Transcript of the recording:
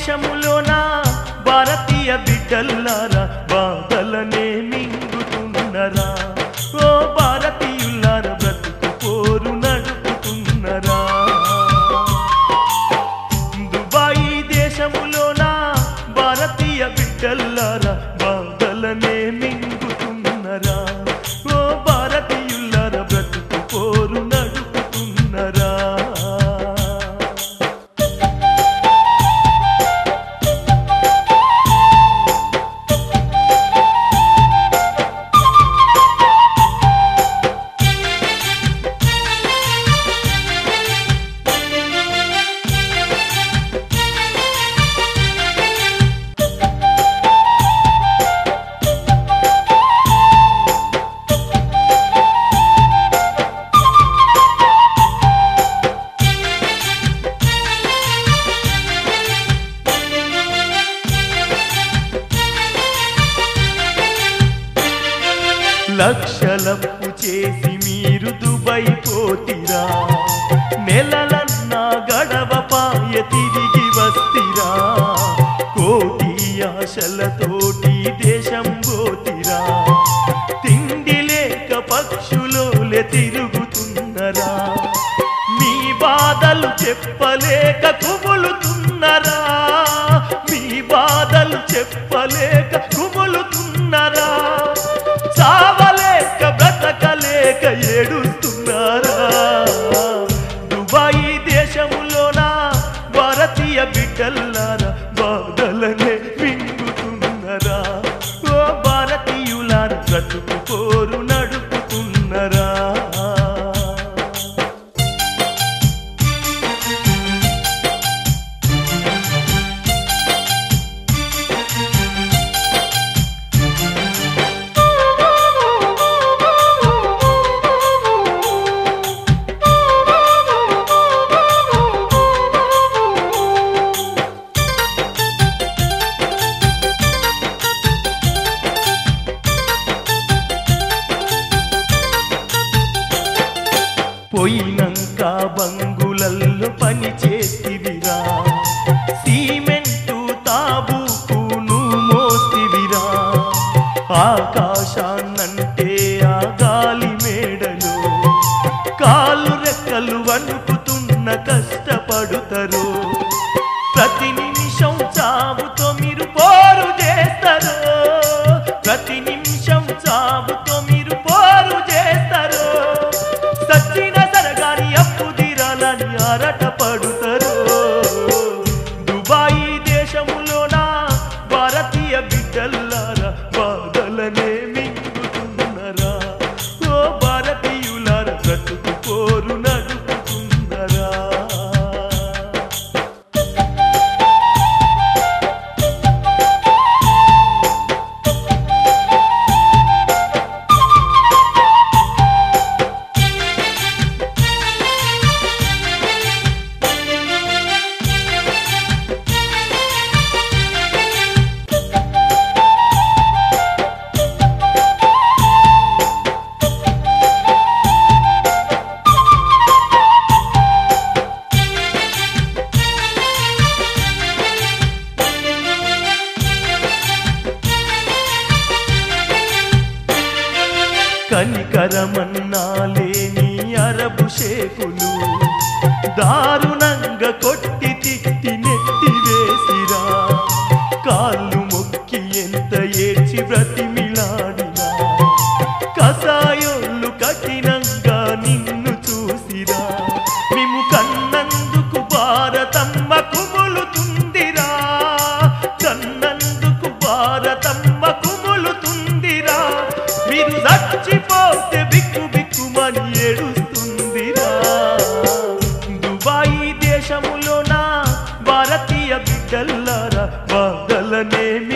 దేశములోన భారతీయ బిడ్డల్లారా బాధలనే మింగుతున్నరా ఓ భారతీయులారా బ్రతుకు పోరు నడుపుతున్నరా దుబాయి దేశములోన భారతీయ బిడ్డల్లారా బాధలనే మింగుతున్నరా ఓ భారతీయులారా బ్రతుకు పోరు నడుపుతున్నరా లక్షలప్పు చేసి మీరు దుబాయ్ పోతిరా నెలలన్నా గడవ పాయ తిరిగి వస్తిరా కోటి ఆశలతోటి దేశం పోతిరా తిండి లేక పక్షులోలే తిరుగుతున్నరా మీ బాధలు చెప్పలేక కుములుతున్నరా మీ బాధలు చెప్పలేక కుములుతున్నరా చావలేక బ్రతకలేక ఏడుస్తున్నారా దుబాయి దేశములోన భారతీయ బిడ్డల్లారా బాధలనే మింగుతున్నరా ఓ భారతీయులారా బ్రతుకు కోరు నడుపుతున్నరా పోయినంక బంగులల్లో పని చేతివిరా సిమెంటు తాబూకును మోస్తివిరా ఆకాశాన్నంటే ఆ గాలి మేడలు కాలు రెక్కలు వణుకుతున్న కష్టపడుతారు ప్రతి నిమిషం చావుతో మీరు పోరు చేస్తారు ప్రతి నిమిషం చావుతో మీరు పోరు చేస్తారు సచ్చిన సరగాని అప్పు తీరాలని ఆరట పడుతారు దుబాయి దేశములోన భారతీయ బిడ్డల్లారా బాధలనే మింగుతున్నరా ఓ భారతీయులారా బ్రతుకు పోరు నడుపుతున్నరా కనికరమన్నా లేని అరబు షేకులు దారుణంగా కొట్టి తిట్టి నెట్టి వేసిరా కాళ్ళు మొక్కి ఎంత ఏడ్చి బ్రతిమిలాడినా కసాయోళ్ళు కఠినంగా నిన్ను చూసిరా మేము కన్నందుకు భారతమ్మ కుములుతుందిరా కన్నందుకు భారతమ్మ కుములుతుందిరా మీరు చచ్చిపోతే బిక్కు బిక్కుమని ఏడుస్తుందిరా దుబాయి దేశములోన భారతీయ బిడ్డల్లారా బాధలనేమి